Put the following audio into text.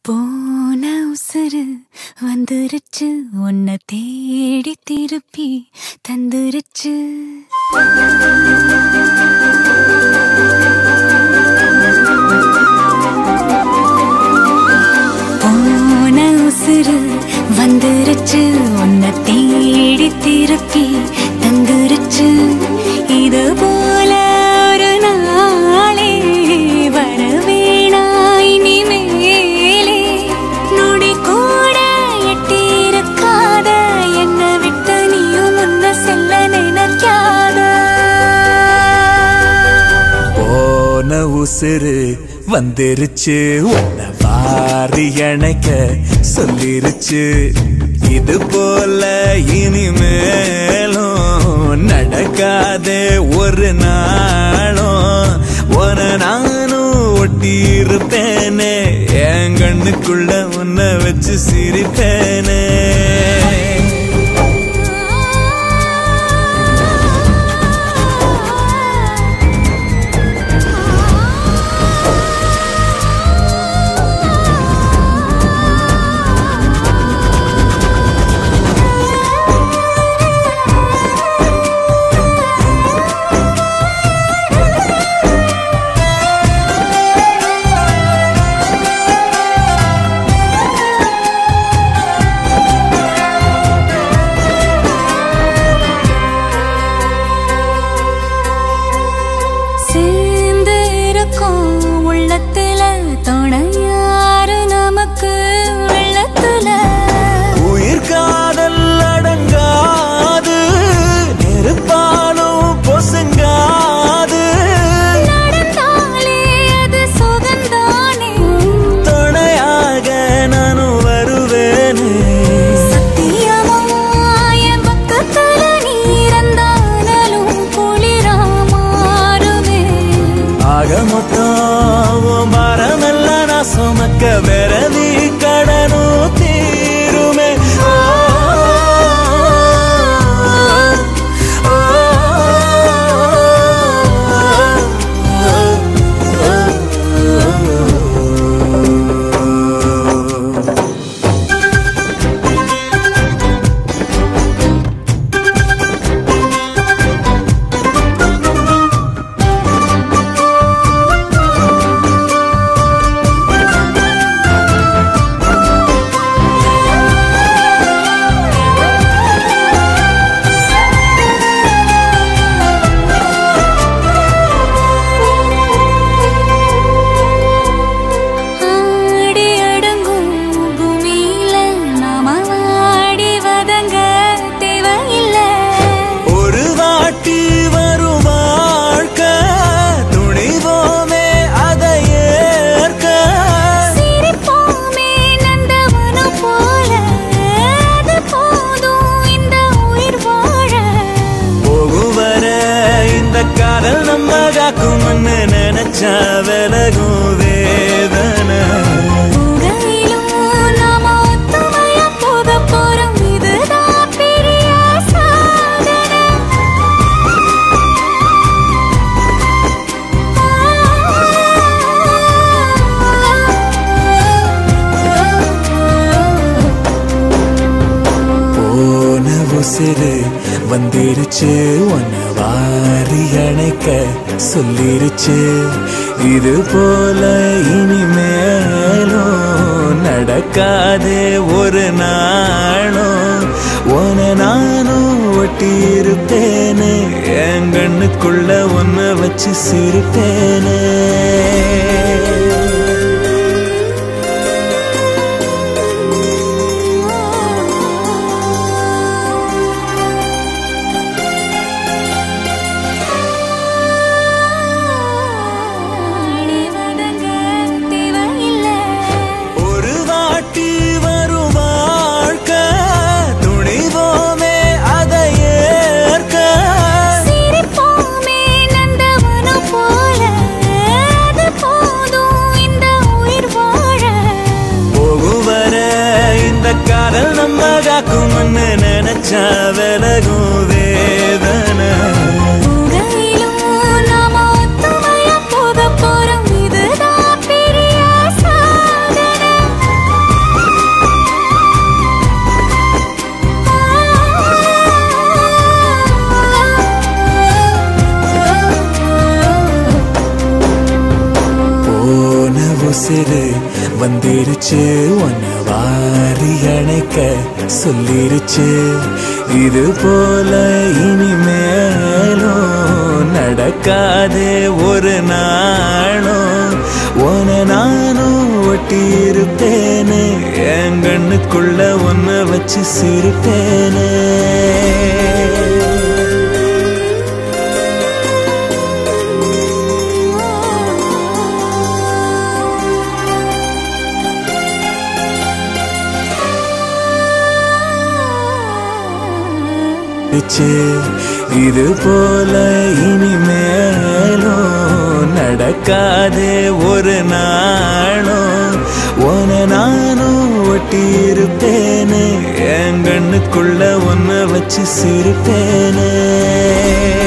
போன உசுறு வந்துருச்சு உன்னை தேடி திருப்பி தந்துருச்சு போன உசுறு வந்துருச்சு உன்னை தேடி திருப்பி தந்துருச்சு இது போல ஒரு நாளே வர வேணாய் நீ மேலே நொடி கூட எட்டி இருக்காத என்னை விட்டு நீயும் முன்ன செல்ல நினைக்காத போன உசுறு வந்துருச்சு உன்னை வாரி அணைக்க சொல்லிருச்சு இது போல இனிமேலும் நடக்காதே ஒரு நாளும் உன நானும் ஒட்டி இருப்பேனே என் கண்ணுக்குள்ள உன்னை வச்சு சிரிப்பேனே சேர்ந்து இருக்கும் உள்ளத்துல துணையாரு நமக்கு உள்ளத்துல உயிர் காதல் அடங்காது நெருப்பாலும் பொசுங்காது நடந்தாலே அது சுகந்தானே துணையாக நானும் வருவேனே சத்தியமாய பக்கத்துல நீரந்தானலும் குளிரா மாறுவே ஆக மொத்தம் உன் பாரமெல்லாம் நான் சுமக்க விரதி கடனும் தீருமே ஓ, ஓ, ஓ, ஓ. ஆடி அடங்கும் பூமியில நாம ஆடி வதங்க தேவையில்லை ஒரு வாட்டி வரும் வாழ்க்கை துணிவோமே அதை ஏற்க சிரிப்போமே நந்தவனம் போல அது போதும் இந்த உயிர் வாழ போகும் வர இந்த காதல் நம்ம காக்கும்னு நினைச்சா விலகும் வேதனை உகையிலும் நாம ஒத்துமையா போக போறோம் இதுதான் பெரிய சாதனை போன உசிறு வந்துருச்சு உன்னை வாரி அணைக்க சொல்லிருச்சு இது போல இனிமேலும் நடக்காதே ஒரு நாளும் உன நானும் ஒட்டி இருப்பேனே என் கண்ணுக்குள்ள உன்னை வச்சு சிரிப்பேனே ஆடி வதங்க தேவையில்லை ஒரு வாட்டி வரும் வாழ்க்கை துணிவோமே அதை ஏற்க சிரிப்போமே நந்தவனம் போல அது போதும் இந்த உயிர் வாழ போகும் வர இந்த காதல் நம்ம காக்கும்னு நினைச்சா விலகும் வேதனை உகையிலும் நாம ஒத்துமையா போக போறோம் இதுதான் பெரிய சாதனை வந்துருச்சு உன்னை வாரி அணைக்க சொல்லிருச்சு இது போல இனிமேலும் நடக்காதே ஒரு நாளும் உன நானும் ஒட்டி இருப்பேனே என் கண்ணுக்குள்ள ஒன்ன வச்சு சிரிப்பேனே இருந்துச்சு. இது போல இனிமேலும் நடக்காதே ஒரு நாளும் உன நானும் ஒட்டி இருப்பேனே என் கண்ணுக்குள்ள ஒன்ன வச்சு சிரிப்பேனே